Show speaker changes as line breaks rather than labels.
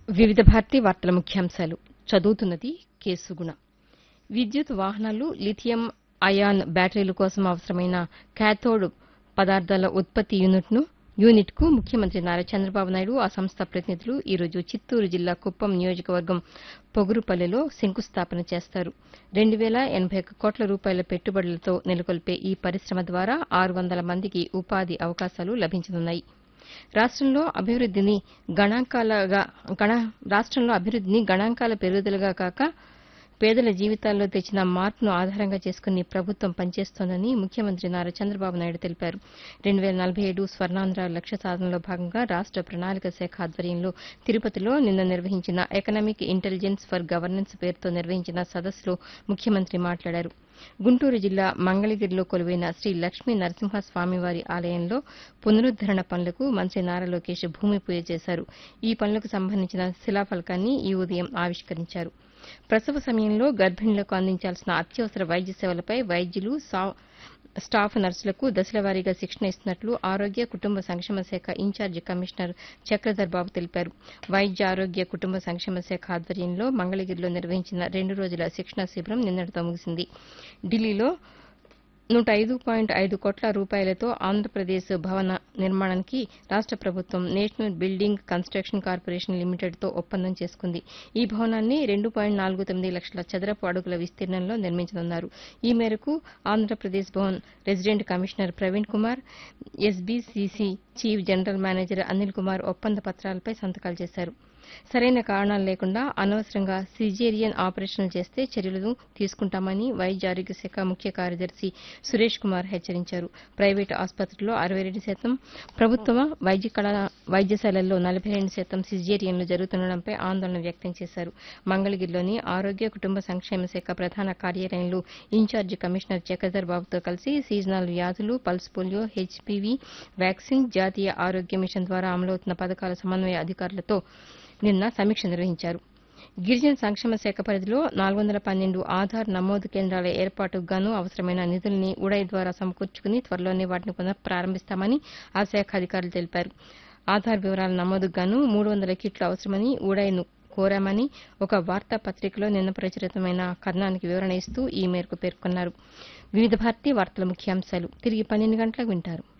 వివిధ భారతి వార్తల ముఖ్యాంశాలు చదువుతున్నది కేసుగుణ విద్యుత్ వాహనాలు లిథియం అయాన్ బ్యాటరీల కోసం అవసరమైన కాథోడ్ పదార్థాల ఉత్పత్తి యూనిట్ను యూనిట్కు ముఖ్యమంత్రి నారా చంద్రబాబు నాయుడు ఆ సంస్థ ప్రతినిధులు ఈరోజు చిత్తూరు జిల్లా కుప్పం నియోజకవర్గం పొగురుపల్లెలో శంకుస్థాపన చేస్తారు రెండు వేల ఎనబై ఒక్క కోట్ల రూపాయల పెట్టుబడులతో నెలకొల్పే ఈ పరిశ్రమ ద్వారా ఆరు వందల మందికి ఉపాధి అవకాశాలు లభించనున్నాయి రాష్ట్రంలో అభివృద్దిని గణాంకాలుగా గణ రాష్ట్రంలో అభివృద్దిని గణాంకాల పెరుగుదలగా కాక పేదల జీవితాల్లో తెచ్చిన మార్పును ఆధారంగా చేసుకుని ప్రభుత్వం పనిచేస్తోందని ముఖ్యమంత్రి నారా చంద్రబాబు నాయుడు తెలిపారు రెండు వేల నలభై ఏడు స్వర్ణాంధ్ర లక్ష్య సాధనలో భాగంగా రాష్ట ప్రణాళిక శాఖ ఆధ్వర్యంలో తిరుపతిలో నిన్న నిర్వహించిన ఎకనామిక్ ఇంటెలిజెన్స్ ఫర్ గవర్నెన్స్ పేరుతో నిర్వహించిన సదస్సులో ముఖ్యమంత్రి మాట్లాడారు గుంటూరు జిల్లా మంగళగిరిలో కొలువైన శ్రీ లక్ష్మీ నరసింహస్వామివారి ఆలయంలో పునరుద్దరణ పనులకు మంత్రి నారా లోకేష్ భూమి పూజ చేశారు ఈ పనులకు సంబంధించిన శిలాఫలకాన్ని ఈ ఉదయం ఆవిష్కరించారు ప్రసవ సమయంలో గర్భిణులకు అందించాల్సిన అత్యవసర వైద్య సేవలపై వైద్యులు స్టాఫ్ నర్సులకు దశలవారీగా శిక్షణ ఇస్తున్నట్లు ఆరోగ్య కుటుంబ సంక్షేమ శాఖ ఇన్ఛార్జి కమిషనర్ చక్రధర్ బాబు తెలిపారు వైద్య ఆరోగ్య కుటుంబ సంక్షేమ శాఖ ఆధ్వర్యంలో మంగళగిరిలో నిర్వహించిన రెండు రోజుల శిక్షణ శిబిరం నిన్నటితో ముగిసింది ఢిల్లీలో నూట ఐదు పాయింట్ ఐదు కోట్ల రూపాయలతో ఆంధ్రప్రదేశ్ భవన నిర్మాణానికి రాష్ట ప్రభుత్వం నేషనల్ బిల్డింగ్ కన్స్టక్షన్ కార్పొరేషన్ లిమిటెడ్తో ఒప్పందం చేసుకుంది ఈ భవనాన్ని రెండు పాయింట్ నాలుగు తొమ్మిది లక్షల చదరపు అడుగుల విస్తీర్ణంలో నిర్మించనున్నారు ఈ మేరకు Andhra Pradesh Bhavan resident commissioner Praveen Kumar SBCC chief general manager Anil Kumar ఒప్పంద పత్రాలపై సంతకాలు చేశారు సరైన కారణాలు లేకుండా అనవసరంగా సిజేరియన్ ఆపరేషన్లు చేస్తే చర్యలు తీసుకుంటామని వైద్య ఆరోగ్య శాఖ ముఖ్య కార్యదర్శి సురేష్ కుమార్ హెచ్చరించారు ప్రైవేటు ఆసుపత్రుల్లో అరవై రెండు శాతం ప్రభుత్వ వైద్య కళా వైద్యశాలల్లో నలభై రెండు శాతం సిజేరియన్లు జరుగుతుండడంపై ఆందోళన వ్యక్తం చేశారు మంగళగిరిలోని ఆరోగ్య కుటుంబ సంక్షేమ శాఖ ప్రధాన కార్యాలయంలో ఇన్ఛార్జి కమిషనర్ చక్రధర్ బాబుతో కలిసి సీజనల్ వ్యాధులు పల్స్ పోలియో హెచ్పీవీ వ్యాక్సిన్ జాతీయ ఆరోగ్య మిషన్ ద్వారా అమలవుతున్న పథకాల సమన్వయ అధికారులతో నిన్న సమీక్ష నిర్వహించారు గిరిజన సంక్షేమ శాఖ పరిధిలో నాలుగు వందల పన్నెండు ఆధార్ నమోదు కేంద్రాల ఏర్పాటుకు గాను అవసరమైన నిధుల్ని ఉడయ్ ద్వారా సమకూర్చుకుని త్వరలోనే వాటిని పునః ప్రారంభిస్తామని ఆ శాఖ అధికారులు తెలిపారు ఆధార్ వివరాల నమోదుకు గాను మూడు వందల కిట్లు అవసరమని ఉడయ్ను కోరామని ఒక వార్తాపత్రికలో నిన్న ప్రచురితమైన కథనానికి వివరణ ఇస్తూ ఈ మేరకు పేర్కొన్నారు వివిధ భారతి వార్తల ముఖ్యాంశాలు తిరిగి పన్నెండు గంటలకు వింటారు